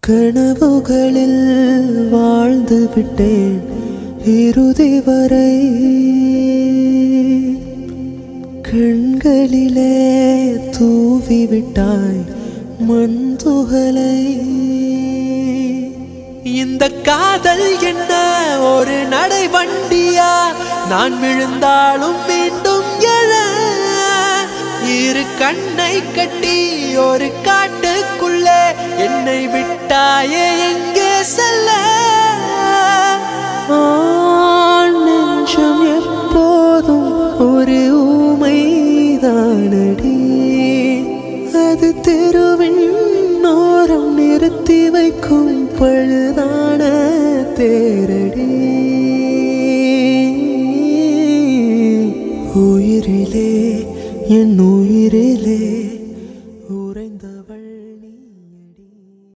கனவுகளில் வாழ்ந்து விட்டேன் இறுதி வரை கண்களிலே தூவி விட்டாய் மண் துகளை இந்த காதல் என்ன ஒரு நடை வண்டியா நான் விழுந்தாலும் மீண்டும் எழ இரு கண்ணை கட்டி ஒரு காட்டுக்குள்ளே என்னை விட்டாயே எங்கே செல்ல ஆண் நெஞ்சம் எப்போதும் ஒரு ஊமைதானடி அது தெருவின் ஓரம் நிறுத்தி வைக்கும் பழுதான தேரடி உயிரிலே என் உயிரிலே